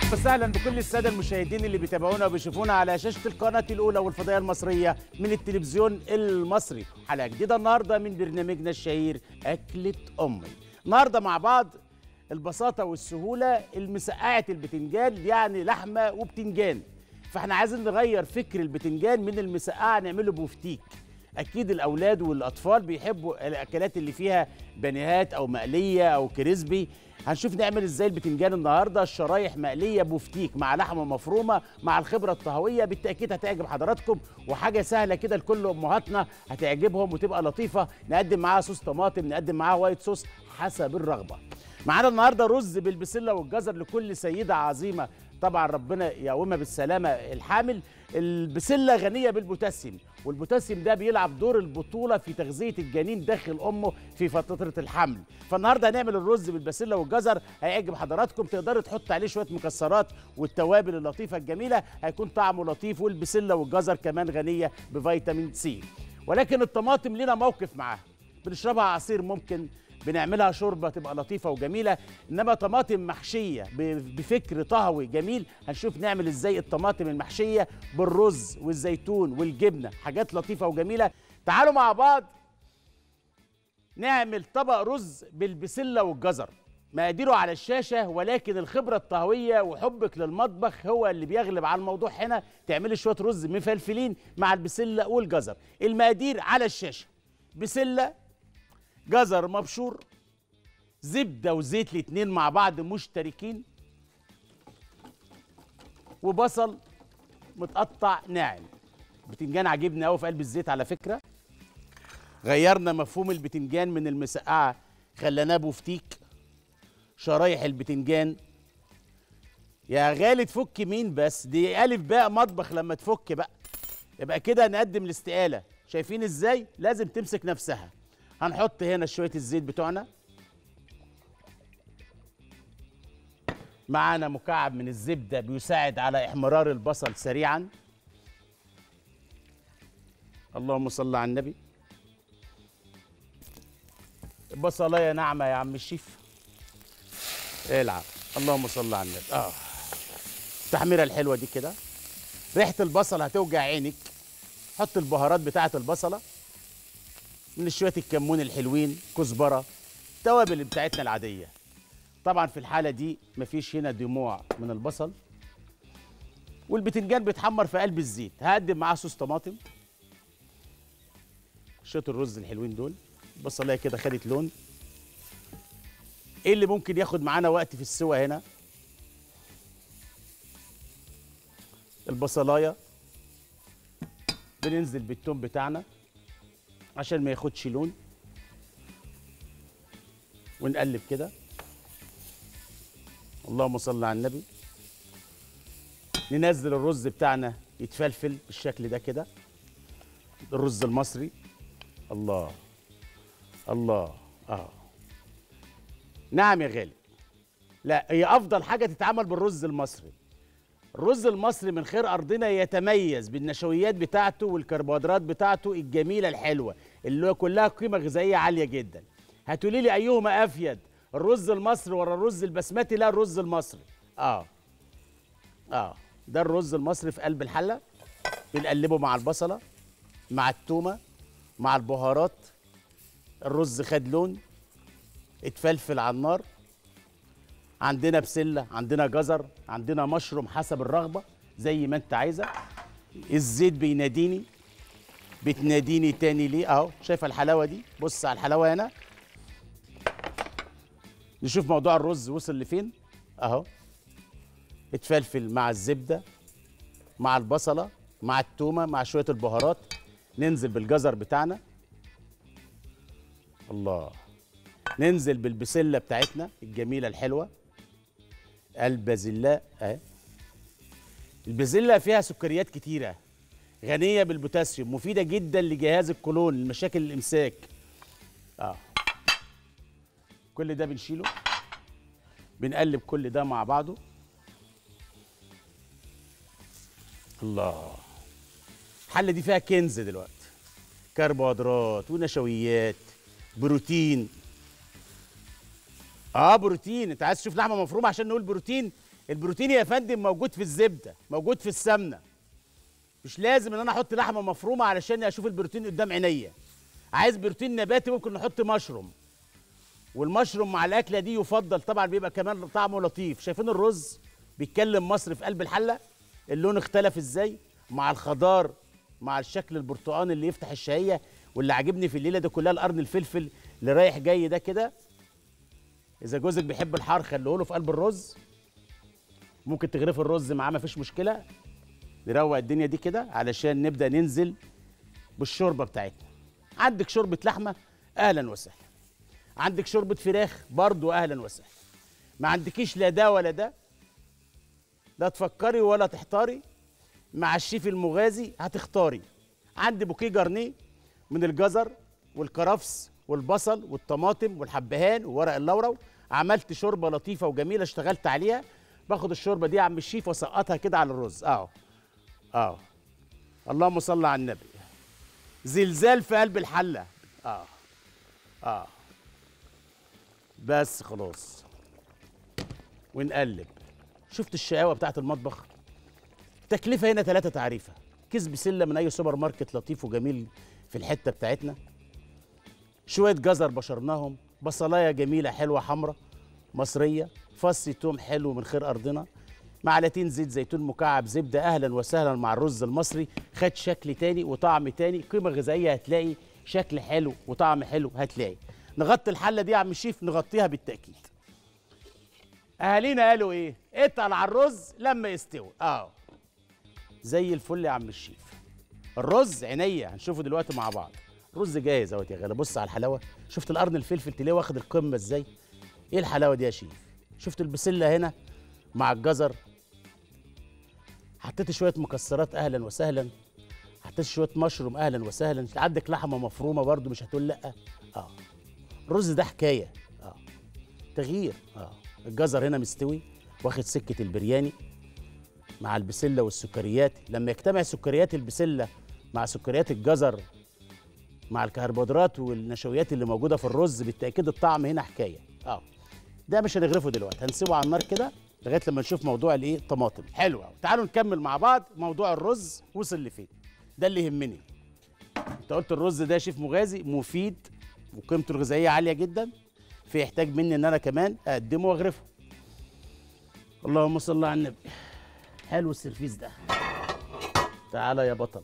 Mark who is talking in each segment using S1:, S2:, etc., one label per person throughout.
S1: اهلا وسهلا بكل الساده المشاهدين اللي بيتابعونا وبيشوفونا على شاشه القناه الاولى والفضائيه المصريه من التلفزيون المصري حلقه جديده النهارده من برنامجنا الشهير اكله امي النهارده مع بعض البساطه والسهوله المسقعه البتنجان يعني لحمه وبتنجان فاحنا عايزين نغير فكر البتنجان من المسقعه نعمله بوفتيك اكيد الاولاد والاطفال بيحبوا الاكلات اللي فيها بانيهات او مقليه او كريسبي هنشوف نعمل ازاي البتنجان النهارده الشرايح مقليه بوفتيك مع لحمه مفرومه مع الخبره الطهويه بالتاكيد هتعجب حضراتكم وحاجه سهله كده لكل امهاتنا هتعجبهم وتبقى لطيفه نقدم معاها صوص طماطم نقدم معاها وايت صوص حسب الرغبه معانا النهارده رز بالبسله والجزر لكل سيده عظيمه طبعا ربنا يقومها بالسلامه الحامل البسله غنيه بالبوتاسيوم والبوتاسيوم ده بيلعب دور البطوله في تغذيه الجنين داخل امه في فتره الحمل فالنهارده هنعمل الرز بالبسله والجزر هيعجب حضراتكم تقدروا تحط عليه شويه مكسرات والتوابل اللطيفه الجميله هيكون طعمه لطيف والبسله والجزر كمان غنيه بفيتامين سي ولكن الطماطم لنا موقف معاها بنشربها عصير ممكن بنعملها شوربه تبقى لطيفه وجميله انما طماطم محشيه ب- بفكر طهوي جميل هنشوف نعمل ازاي الطماطم المحشيه بالرز والزيتون والجبنه حاجات لطيفه وجميله تعالوا مع بعض نعمل طبق رز بالبسله والجزر مقاديره على الشاشه ولكن الخبره الطهويه وحبك للمطبخ هو اللي بيغلب على الموضوع هنا تعملي شويه رز مفلفلين مع البسله والجزر المقادير على الشاشه بسله جزر مبشور زبدة وزيت الاتنين مع بعض مشتركين وبصل متقطع ناعم بتنجان عجبني قوي في قلب الزيت على فكرة غيرنا مفهوم البتنجان من المسقعة خليناه بوفتيك شرايح البتنجان يا غالي تفك مين بس دي ألف باء مطبخ لما تفك بقى يبقى كده نقدم الاستقالة شايفين ازاي لازم تمسك نفسها هنحط هنا شويه الزيت بتوعنا معانا مكعب من الزبده بيساعد على احمرار البصل سريعا اللهم صل على النبي بصلايه ناعمه يا عم الشيف العب اللهم صل على النبي اه التحميره الحلوه دي كده ريحه البصل هتوجع عينك حط البهارات بتاعه البصله من شويه الكمون الحلوين كزبره التوابل بتاعتنا العاديه طبعا في الحاله دي مفيش هنا دموع من البصل والبتنجان بيتحمر في قلب الزيت هقدم معاه صوص طماطم شويه الرز الحلوين دول البصلايه كده خدت لون ايه اللي ممكن ياخد معانا وقت في السوى هنا البصلايه بننزل بالتوم بتاعنا عشان ما ياخدش لون ونقلب كده اللهم صل على النبي ننزل الرز بتاعنا يتفلفل بالشكل ده كده الرز المصري الله الله اه نعم يا غالي لا هي افضل حاجه تتعمل بالرز المصري الرز المصري من خير ارضنا يتميز بالنشويات بتاعته والكربوهيدرات بتاعته الجميله الحلوه اللي هو كلها قيمه غذائيه عاليه جدا هتقولي لي ايهما افيد الرز المصري ولا الرز البسمتي لا الرز المصري اه اه ده الرز المصري في قلب الحله بنقلبه مع البصله مع التومه مع البهارات الرز خد لون اتفلفل على النار عندنا بسله عندنا جزر عندنا مشروم حسب الرغبه زي ما انت عايزه الزيت بيناديني بتناديني تاني ليه اهو شايفه الحلاوه دي بص على الحلاوه هنا نشوف موضوع الرز وصل لفين اهو اتفلفل مع الزبده مع البصله مع التومه مع شويه البهارات ننزل بالجزر بتاعنا الله ننزل بالبسله بتاعتنا الجميله الحلوه البازلاء اهي البازلاء فيها سكريات كتيره غنيه بالبوتاسيوم مفيده جدا لجهاز القولون لمشاكل الامساك اه كل ده بنشيله بنقلب كل ده مع بعضه الله الحله دي فيها كنز دلوقتي كربوهيدرات ونشويات بروتين اه بروتين انت عايز تشوف لحمه مفرومه عشان نقول بروتين البروتين يا فندم موجود في الزبده موجود في السمنه مش لازم ان انا احط لحمه مفرومه علشان اشوف البروتين قدام عينيا عايز بروتين نباتي ممكن نحط مشروم والمشروم مع الاكله دي يفضل طبعا بيبقى كمان طعمه لطيف شايفين الرز بيتكلم مصر في قلب الحله اللون اختلف ازاي مع الخضار مع الشكل البرتقاني اللي يفتح الشهيه واللي عاجبني في الليله دي كلها القرن الفلفل اللي رايح جاي ده كده اذا جوزك بيحب الحار خليه له في قلب الرز ممكن تغرفي الرز معاه مفيش مشكله نروق الدنيا دي كده علشان نبدا ننزل بالشوربه بتاعتنا عندك شوربه لحمه اهلا وسهلا عندك شوربه فراخ برضو اهلا وسهلا ما عندكيش لا ده ولا ده لا تفكري ولا تحتاري مع الشيف المغازي هتختاري عندي بوكيه جرنيه من الجزر والكرفس والبصل والطماطم والحبهان وورق اللورو عملت شوربه لطيفه وجميله اشتغلت عليها باخد الشوربه دي يا عم الشيف واسقطها كده على الرز اهو اهو اللهم صل على النبي زلزال في قلب الحله اه اه بس خلاص ونقلب شفت الشقاوه بتاعت المطبخ تكلفه هنا ثلاثة تعريفه كيس بسله من اي سوبر ماركت لطيف وجميل في الحته بتاعتنا شويه جزر بشرناهم بصلايه جميله حلوه حمراء مصريه فص توم حلو من خير ارضنا معلقتين زيت زيتون مكعب زبده اهلا وسهلا مع الرز المصري خد شكل تاني وطعم تاني قيمه غذائيه هتلاقي شكل حلو وطعم حلو هتلاقي نغطي الحله دي يا عم الشيف نغطيها بالتاكيد اهالينا قالوا ايه اتقل على الرز لما يستوي اه زي الفل يا عم الشيف الرز عينيا هنشوفه دلوقتي مع بعض رز جاهز اهوت يا غالي بص على الحلاوه شفت القرن الفلفل تلاقيه واخد القمه ازاي ايه الحلاوه دي يا شيف شفت البسله هنا مع الجزر حطيت شويه مكسرات اهلا وسهلا حطيت شويه مشروم اهلا وسهلا عندك لحمه مفرومه برضو مش هتقول لا اه الرز ده حكايه اه تغيير اه الجزر هنا مستوي واخد سكه البرياني مع البسله والسكريات لما يجتمع سكريات البسله مع سكريات الجزر مع الكربوهيدرات والنشويات اللي موجوده في الرز بالتاكيد الطعم هنا حكايه اه ده مش هنغرفه دلوقتي هنسيبه على النار كده لغايه لما نشوف موضوع الايه الطماطم حلو قوي تعالوا نكمل مع بعض موضوع الرز وصل لفين ده اللي يهمني انت قلت الرز ده يا شيف مغازي مفيد وقيمته الغذائيه عاليه جدا فيحتاج مني ان انا كمان اقدمه واغرفه اللهم صل على النبي حلو السرفيس ده تعالى يا بطل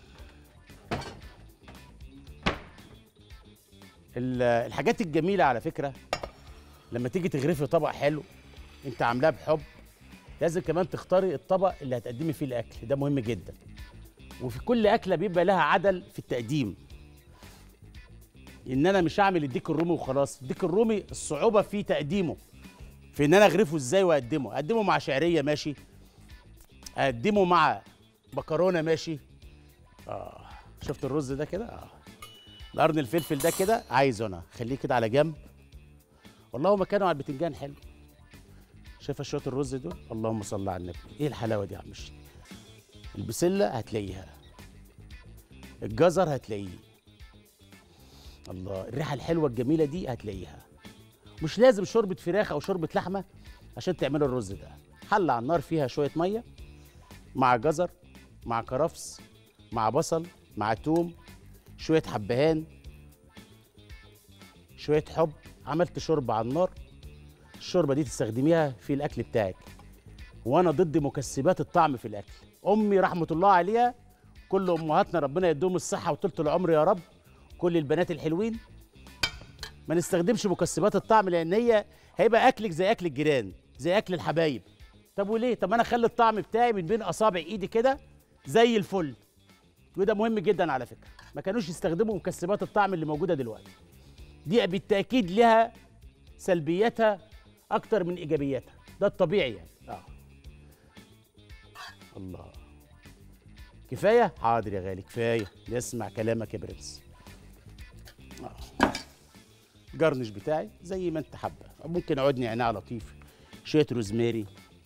S1: ال- الحاجات الجميله على فكره لما تيجي تغرفي طبق حلو انت عاملاه بحب لازم كمان تختاري الطبق اللي هتقدمي فيه الاكل ده مهم جدا وفي كل اكله بيبقى لها عدل في التقديم ان انا مش هعمل الديك الرومي وخلاص الديك الرومي الصعوبه في تقديمه في ان انا اغرفه ازاي واقدمه اقدمه مع شعريه ماشي اقدمه مع مكرونه ماشي اه شفت الرز ده كده اه القرن الفلفل ده كده عايزه انا خليه كده على جنب والله مكانه على البتنجان حلو شايفه شويه الرز دول اللهم صل على النبي ايه الحلاوه دي يا عم الشيخ البسله هتلاقيها الجزر هتلاقيه الله الريحه الحلوه الجميله دي هتلاقيها مش لازم شوربه فراخ او شوربه لحمه عشان تعملي الرز ده حله على النار فيها شويه ميه مع جزر مع كرفس مع بصل مع توم شويه حبهان شويه حب عملت شوربه على النار الشوربه دي تستخدميها في الاكل بتاعك وانا ضد مكسبات الطعم في الاكل امي رحمه الله عليها كل امهاتنا ربنا يديهم الصحه وطولة العمر يا رب كل البنات الحلوين ما نستخدمش مكسبات الطعم لان هي هيبقى اكلك زي اكل الجيران زي اكل الحبايب طب وليه طب انا اخلي الطعم بتاعي من بين اصابع ايدي كده زي الفل وده مهم جدا على فكره ما كانوش يستخدموا مكسبات الطعم اللي موجوده دلوقتي دي بالتاكيد لها سلبياتها اكتر من ايجابياتها ده الطبيعي يعني اه الله كفايه حاضر يا غالي كفايه نسمع كلامك يا برنس آه. جرنش بتاعي زي ما انت حابه ممكن عود نعناع لطيف شويه روزماري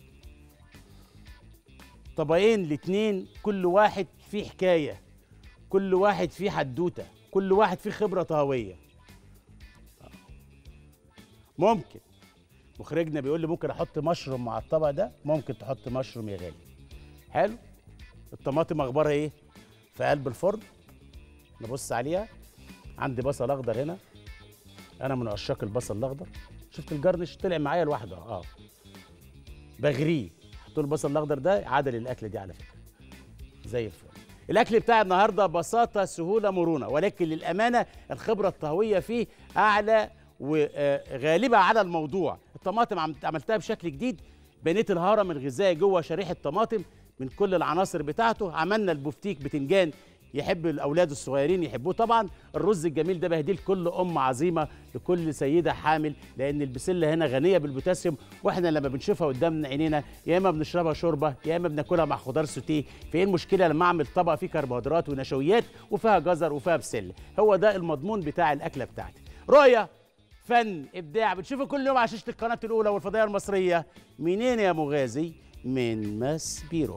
S1: طبقين الاتنين كل واحد فيه حكايه كل واحد فيه حدوته كل واحد فيه خبره طهويه آه. ممكن مخرجنا بيقول لي ممكن احط مشروم مع الطبق ده ممكن تحط مشروم يا غالي حلو الطماطم اخبارها ايه في قلب الفرن نبص عليها عندي بصل اخضر هنا انا من عشاق البصل الاخضر شفت الجرنش طلع معايا لوحده اه بغريه حط له البصل الاخضر ده عدل الاكل دي على فكره زي الفل الاكل بتاع النهارده بساطه سهوله مرونه ولكن للامانه الخبره الطهويه فيه اعلى وغالبه على الموضوع الطماطم عم- عملتها بشكل جديد بنيت الهرم الغذائي جوه شريحه طماطم من كل العناصر بتاعته عملنا البفتيك بتنجان يحب الاولاد الصغيرين يحبوه طبعا الرز الجميل ده بهديه لكل ام عظيمه لكل سيده حامل لان البسله هنا غنيه بالبوتاسيوم واحنا لما بنشوفها قدام عينينا يا اما بنشربها شوربه يا اما بناكلها مع خضار سوتيه فايه المشكله لما اعمل طبق فيه كربوهيدرات ونشويات وفيها جزر وفيها بسله هو ده المضمون بتاع الاكله بتاعتي رؤيه فن ابداع بتشوفه كل يوم على شاشه القناه الاولى والفضائيه المصريه منين يا مغازي من ماس بيرو